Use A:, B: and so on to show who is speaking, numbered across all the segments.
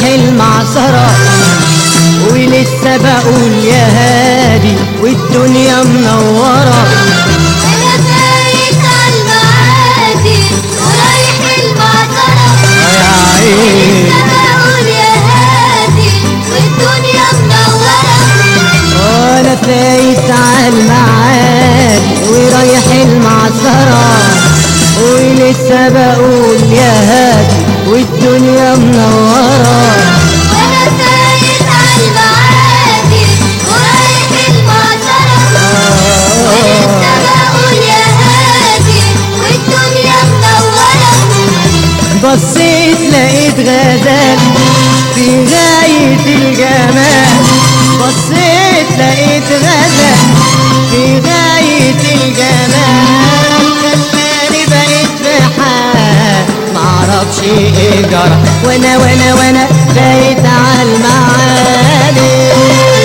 A: المعصرة ولسه بقول يا هادي والدنيا منورة
B: أنا فايت عالمعادي ورايح المعصرة
A: يا عيني
B: لسه بقول يا هادي والدنيا منورة
A: وانا فايت عالمعادي ورايح المعصرة ولسه بقول يا هادي والدنيا منورة
B: وأنا فايت عالمعادي ورايح المعصرة ولسه بقول يا هادي والدنيا منورة
A: بصيت لقيت غزال في غاية الجمال بصيت لقيت غزال في غاية الجمال خلاني بقيت في حال معرفش ايه جرى وانا وانا وانا بقيت عالمعالي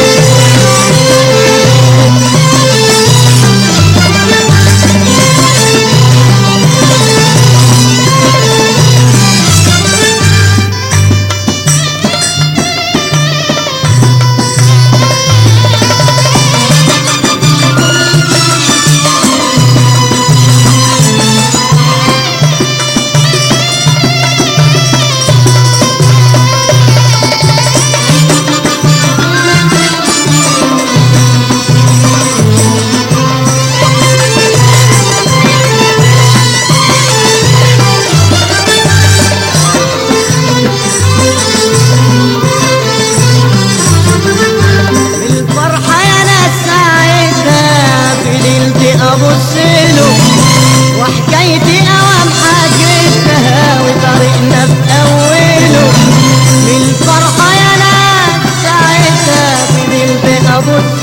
A: بالفرحة يا ناس ساعتها فضلت أبص له وحكايتي أوام حكيتها وطريقنا في أوله بالفرحة يا ناس ساعتها فضلت أبص